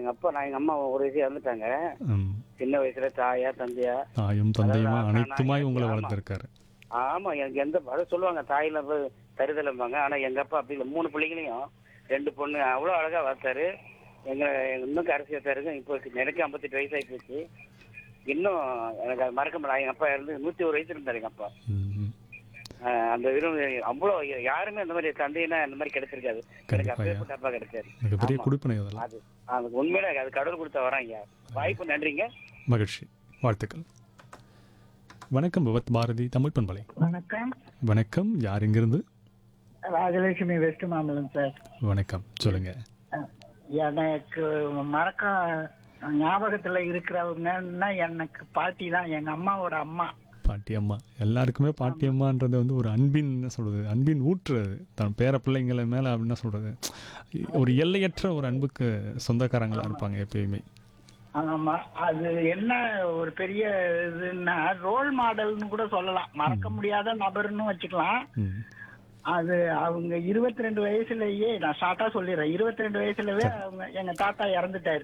எங்க அப்பா நான் எங்க அம்மா ஒரு வயசு இறந்துட்டாங்க ம். சின்ன வயசுல தாயா தந்தையா தாயும் தந்தையுமா அதாவது அனைத்துமாய் நான் உங்களை ஆமா. வளர்த்துருக்காரு ஆமா எனக்கு எந்த அதை சொல்லுவாங்க தாயில தருதலம்பாங்க ஆனா எங்க அப்பா அப்படி இல்லை மூணு பிள்ளைங்களையும் ரெண்டு பொண்ணு அவ்வளவு அழகா வளர்த்தாரு எங்க இன்னும் கரைசி வைத்தாருங்க இப்போ எனக்கு ஐம்பத்தெட்டு வயசு ஆகி போச்சு இன்னும் எனக்கு அது மறக்க முடியல எங்க அப்பா இருந்து நூத்தி ஒரு வயசு இருந்தாரு எங்க அப்பா ம். ஆஹ் அந்த விரும் அவ்வளோ யாருமே அந்த மாதிரி தந்தைனா அந்த மாதிரி கிடைச்சிருக்காது எனக்கு கண்டிப்பா, அப்பேற்பட்ட அப்பா கிடைச்சாரு மிகப்பெரிய ஆமா. குடிப்பனை அதெல்லாம் அது அது உண்மையில அது கடவுள் கொடுத்த வராங்க வாய்ப்பு நன்றிங்க மகிழ்ச்சி வாழ்த்துக்கள் வணக்கம் விவத் பாரதி தமிழ் பண்பலை வணக்கம் வணக்கம் யார் இங்கிருந்து ராஜலட்சுமி வெஸ்ட் மாம்பலம் சார் வணக்கம் சொல்லுங்க அஹ், எனக்கு மறக்க ஞாபகத்துல இருக்கிறவங்கன்னா எனக்கு பாட்டி தான் எங்க அம்மாவோட அம்மா பாட்டி அம்மா எல்லாருக்குமே பாட்டி அம்மான்றது வந்து ஒரு அன்பின் என்ன சொல்றது அன்பின் ஊற்று அது தன் பேர பிள்ளைங்களை மேல என்ன சொல்றது ஒரு எல்லையற்ற ஒரு அன்புக்கு சொந்தக்காரங்களா இருப்பாங்க எப்பயுமே ஆமா அது என்ன ஒரு பெரிய இதுன்னா ரோல் மாடல்னு கூட சொல்லலாம் மறக்க முடியாத நபர்னு வச்சுக்கலாம் ம். அது அவங்க இருபத்தி ரெண்டு வயசுலயே நான் ஷார்ட்டா சொல்லிடுறேன் இருபத்தி ரெண்டு வயசுலவே அவங்க எங்க தாத்தா இறந்துட்டாரு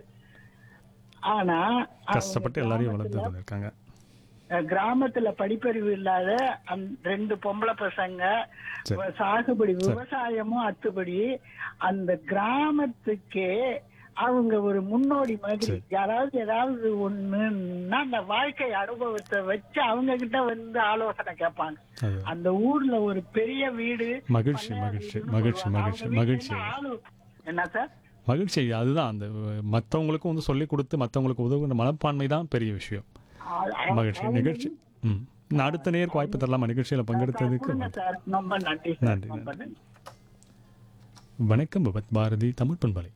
ஆனா அவங்க கஷ்டப்பட்டு எல்லாரையும் கிராமத்துல- வளர்த்து வந்திருக்காங்க அஹ் கிராமத்துல படிப்பறிவு இல்லாத அந்த ரெண்டு பொம்பளை பசங்க சரி. வ- சாகுபடி விவசாயமும் அத்துபடி அந்த கிராமத்துக்கே அவங்க ஒரு முன்னோடி மாதிரி சரி. யாராவது ஏதாவது ஒண்ணுன்னா அந்த வாழ்க்கை அனுபவத்தை வச்சு அவங்க கிட்ட வந்து ஆலோசனை கேட்பாங்க அது அந்த ஊர்ல ஒரு பெரிய வீடு மகிழ்ச்சி பண்ணையார் மகிழ்ச்சி வீடுன்னு மகிழ்ச்சி சொல்லுவாங்க. மகிழ்ச்சி அவங்க மகிழ்ச்சி வீட்டுல ஆளு- என்ன சார் மகிழ்ச்சி அதுதான் அந்த மற்றவங்களுக்கும் வந்து சொல்லி கொடுத்து மற்றவங்களுக்கு உதவுகிற மனப்பான்மை தான் பெரிய விஷயம் ஆ- ஆ- மகிழ்ச்சி நிகழ்ச்சி ம் நான் அடுத்த நேருக்கு வாய்ப்பு தரலாமா நிகழ்ச்சியில் பங்கெடுத்ததுக்கு கொடுங்க சார் ரொம்ப நன்றி சார் நன்றி, ரொம்ப நன்றி வணக்கம் விபத் பாரதி தமிழ் பண்பலை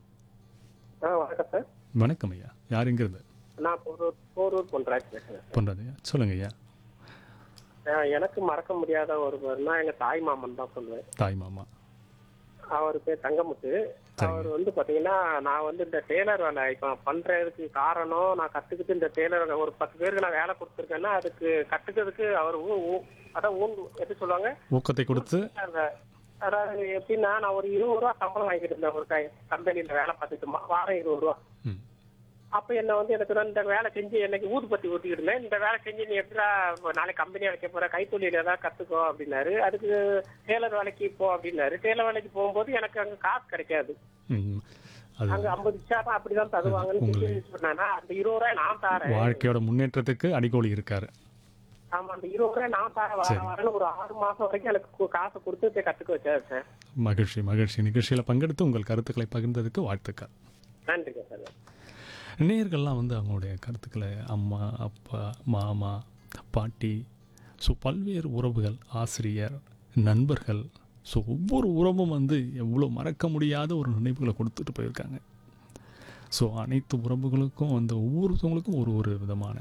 ஆ வணக்கம் சார் வணக்கம் ஐயா யார் இங்கிருந்து நான் போரூர் போரூர் பொன்ராஜ் பேசுகிறேன் பண்ணுறது ஐயா சொல்லுங்க ஐயா சார் எனக்கு மறக்க முடியாத ஒருவர்னா எங்க தாய் மாமன் தான் சொல்லுவேன் தாய் மாமா அவர் பேர் தங்கமுத்து அவர் வந்து பாத்தீங்கன்னா நான் வந்து இந்த டெய்லர் வேலை இப்போ பண்றதுக்கு காரணம் நான் கத்துக்கிட்டு இந்த டெய்லர் வேலை ஒரு பத்து பேருக்கு நான் வேலை கொடுத்துருக்கேன்னா அதுக்கு கத்துக்கிறதுக்கு அவர் ஊ- ஊ- அதான் ஊன் எப்படி சொல்லுவாங்க ஊக்கத்தை கொடுத்து அந்த அதாவது எப்படின்னா நான் ஒரு இருபது ரூபா சம்பளம் வாங்கிட்டு இருந்தேன் ஒரு கம்பெனில வேலை பார்த்துட்டு மா- வாரம் இருபது ரூபா ம் அப்ப என்ன வந்து எனக்கு வந்து இந்த வேலை செஞ்சு எனக்கு ஊதுபத்தி ஊத்திக்கிட்டு இருந்தேன் இந்த வேலை செஞ்சு நீ எப்படா நாளைக்கு கம்பெனி வைக்க போற கைத்தொழில் ஏதாவது கத்துக்கோ அப்படின்னாரு அதுக்கு டெய்லர் வேலைக்கு போ அப்படின்னாரு டெய்லர் வேலைக்கு போகும்போது எனக்கு அங்க காசு கிடைக்காது ம். அது அங்க ஐம்பது சாரம் அப்படிதான் தருவாங்கன்னு உங்களை- சொல்லி சொன்னானா அந்த இருபது ரூபாய் நான் தாரேன் வாழ்க்கையோட முன்னேற்றத்துக்கு அடிக்கோலி இருக்காரு ஆமா அந்த இருபது ரூபாய் நான் தாரேன் வர வரேன்னு ஒரு ஆறு மாசம் வரைக்கும் எனக்கு கு- காசை கொடுத்து போய் கத்துக்க வச்சாரு சார் மகிழ்ச்சி மகிழ்ச்சி நிகழ்ச்சியில் பங்கெடுத்து உங்கள் கருத்துக்களை பகிர்ந்ததுக்கு வாழ்த்துக்கள் நன்றிங்க சார் நேயர்கள்லாம் வந்து அவங்களுடைய கருத்துக்களை அம்மா அப்பா மாமா பாட்டி ஸோ பல்வேறு உறவுகள் ஆசிரியர் நண்பர்கள் ஸோ ஒவ்வொரு உறவும் வந்து எவ்வளோ மறக்க முடியாத ஒரு நினைவுகளை கொடுத்துட்டு போயிருக்காங்க ஸோ அனைத்து உறவுகளுக்கும் வந்து ஒவ்வொருத்தவங்களுக்கும் ஒரு ஒரு விதமான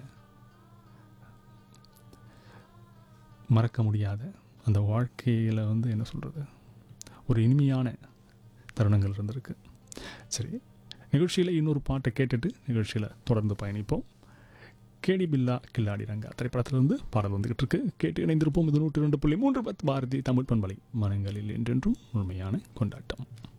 மறக்க முடியாத அந்த வாழ்க்கையில் வந்து என்ன சொல்கிறது ஒரு இனிமையான தருணங்கள் இருந்திருக்கு சரி நிகழ்ச்சியில் இன்னொரு பாட்டை கேட்டுட்டு நிகழ்ச்சியில் தொடர்ந்து பயணிப்போம் கேடி பில்லா கில்லாடி ரங்கா திரைப்படத்திலிருந்து பாடல் வந்துகிட்டு இருக்கு கேட்டு இணைந்திருப்போம் இது நூற்றி ரெண்டு புள்ளி மூன்று பத்து பாரதி தமிழ் பண்பலை மனங்களில் என்றென்றும் உண்மையான கொண்டாட்டம்